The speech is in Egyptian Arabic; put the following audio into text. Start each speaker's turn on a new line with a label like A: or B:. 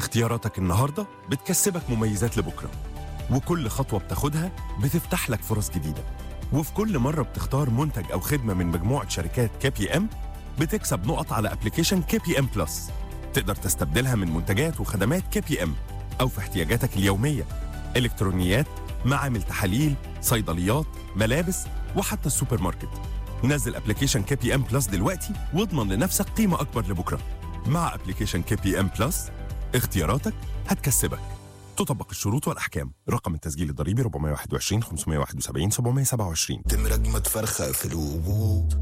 A: اختياراتك النهاردة بتكسبك مميزات لبكرة وكل خطوة بتاخدها بتفتح لك فرص جديدة وفي كل مرة بتختار منتج أو خدمة من مجموعة شركات كي بي ام بتكسب نقط على ابلكيشن كي بي ام بلس تقدر تستبدلها من منتجات وخدمات كي بي ام أو في احتياجاتك اليومية إلكترونيات معامل تحاليل صيدليات ملابس وحتى السوبر ماركت نزل ابلكيشن كي بي ام بلس دلوقتي واضمن لنفسك قيمة أكبر لبكرة مع ابلكيشن كي بي ام بلس اختياراتك هتكسبك تطبق الشروط والأحكام رقم التسجيل الضريبي 421 571 727
B: تم رجمة فرخة في الوجود